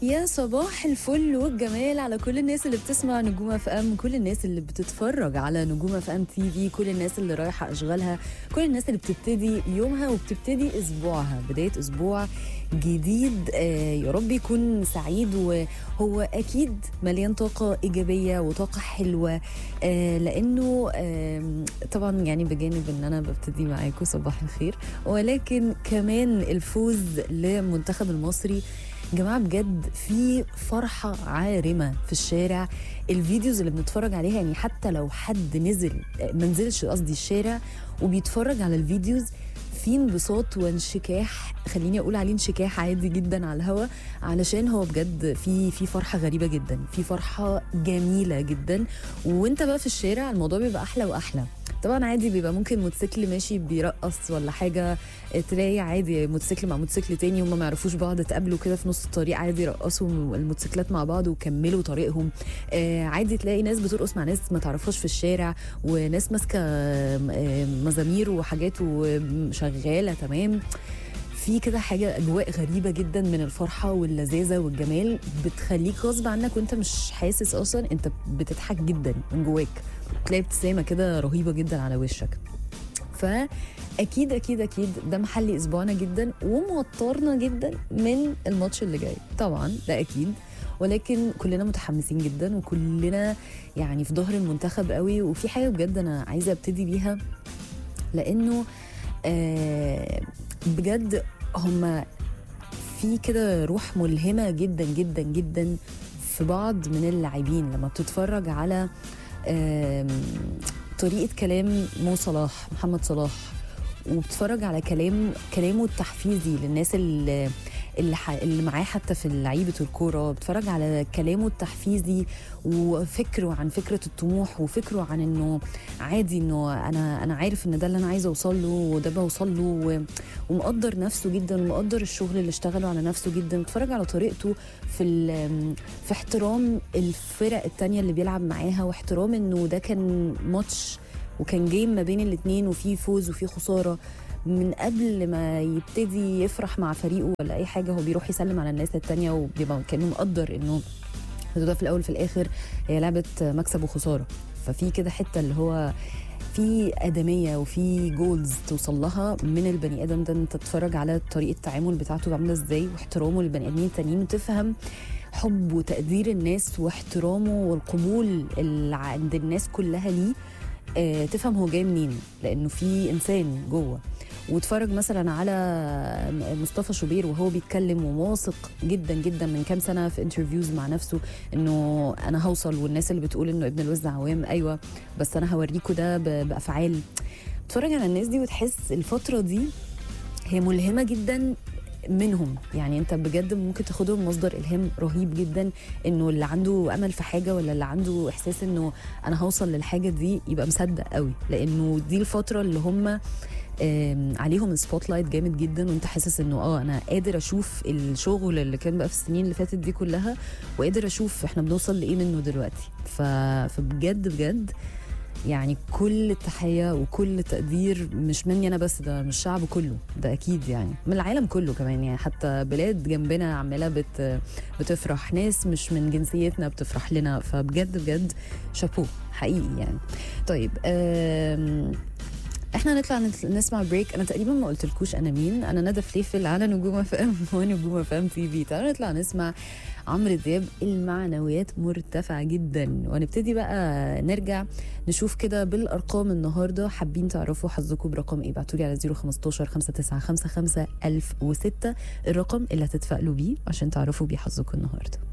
يا صباح الفل والجمال على كل الناس اللي بتسمع نجوم اف ام كل الناس اللي بتتفرج على نجوم اف ام تي في كل الناس اللي رايحه اشغالها كل الناس اللي بتبتدي يومها وبتبتدي اسبوعها بدايه اسبوع جديد آه يا رب يكون سعيد وهو اكيد مليان طاقه ايجابيه وطاقه حلوه آه لانه آه طبعا يعني بجانب ان انا ببتدي معاكم صباح الخير ولكن كمان الفوز للمنتخب المصري جماعة بجد في فرحة عارمة في الشارع الفيديوز اللي بنتفرج عليها يعني حتى لو حد نزل ما نزلش قصدي الشارع وبيتفرج على الفيديوز في انبساط وانشكاح خليني اقول عليه انشكاح عادي جدا على الهوا علشان هو بجد في في فرحه غريبه جدا في فرحه جميله جدا وانت بقى في الشارع الموضوع بيبقى احلى واحلى طبعا عادي بيبقى ممكن موتوسيكل ماشي بيرقص ولا حاجه تلاقي عادي موتوسيكل مع موتوسيكل تاني هم ما يعرفوش بعض اتقابلوا كده في نص الطريق عادي يرقصوا الموتوسيكلات مع بعض وكملوا طريقهم آه عادي تلاقي ناس بترقص مع ناس ما تعرفهاش في الشارع وناس ماسكه آه مزامير وحاجات وشغاله تمام في كده حاجه اجواء غريبه جدا من الفرحه واللذاذه والجمال بتخليك غصب عنك وانت مش حاسس اصلا انت بتضحك جدا من جواك تلاقي ابتسامه كده رهيبه جدا على وشك فاكيد اكيد اكيد ده محلي اسبوعنا جدا وموترنا جدا من الماتش اللي جاي طبعا ده اكيد ولكن كلنا متحمسين جدا وكلنا يعني في ظهر المنتخب قوي وفي حاجه بجد انا عايزه ابتدي بيها لانه آه بجد هما في كده روح ملهمه جدا جدا جدا في بعض من اللاعبين لما بتتفرج على طريقه كلام مو صلاح محمد صلاح وبتتفرج على كلام كلامه التحفيزي للناس اللي اللي, ح... اللي معاه حتى في لعيبه الكوره بتفرج على كلامه التحفيزي وفكره عن فكره الطموح وفكره عن انه عادي انه انا انا عارف ان ده اللي انا عايزه اوصل له وده بوصل له و... ومقدر نفسه جدا ومقدر الشغل اللي اشتغله على نفسه جدا بتفرج على طريقته في ال... في احترام الفرق التانية اللي بيلعب معاها واحترام انه ده كان ماتش وكان جيم ما بين الاثنين وفي فوز وفي خساره من قبل ما يبتدي يفرح مع فريقه ولا اي حاجه هو بيروح يسلم على الناس التانية وبيبقى كانه مقدر انه ده في الاول في الاخر هي لعبه مكسب وخساره ففي كده حته اللي هو في ادميه وفي جولز توصل لها من البني ادم ده انت تتفرج على طريقه التعامل بتاعته عامله ازاي واحترامه للبني ادمين التانيين وتفهم حب وتقدير الناس واحترامه والقبول اللي عند الناس كلها ليه آه تفهم هو جاي منين لانه في انسان جوه واتفرج مثلا على مصطفى شوبير وهو بيتكلم وواثق جدا جدا من كام سنه في انترفيوز مع نفسه انه انا هوصل والناس اللي بتقول انه ابن الوز عوام ايوه بس انا هوريكوا ده بافعال اتفرج على الناس دي وتحس الفتره دي هي ملهمه جدا منهم يعني انت بجد ممكن تاخدهم مصدر الهام رهيب جدا انه اللي عنده امل في حاجه ولا اللي عنده احساس انه انا هوصل للحاجه دي يبقى مصدق قوي لانه دي الفتره اللي هم عليهم السبوت لايت جامد جدا وانت حاسس انه اه انا قادر اشوف الشغل اللي كان بقى في السنين اللي فاتت دي كلها وقادر اشوف احنا بنوصل لايه منه دلوقتي ف... فبجد بجد يعني كل التحية وكل التقدير مش مني أنا بس ده من الشعب كله ده أكيد يعني من العالم كله كمان يعني حتى بلاد جنبنا عمالة بت بتفرح ناس مش من جنسيتنا بتفرح لنا فبجد بجد شابو حقيقي يعني طيب احنا هنطلع نسمع بريك انا تقريبا ما قلتلكوش انا مين انا ندى فليفل على نجوم اف ام ونجوم اف ام تي في تعالوا نطلع نسمع عمرو دياب المعنويات مرتفعه جدا ونبتدي بقى نرجع نشوف كده بالارقام النهارده حابين تعرفوا حظكم برقم ايه ابعتوا لي على 015 5955 1006 الرقم اللي هتتفائلوا بيه عشان تعرفوا بيه حظكم النهارده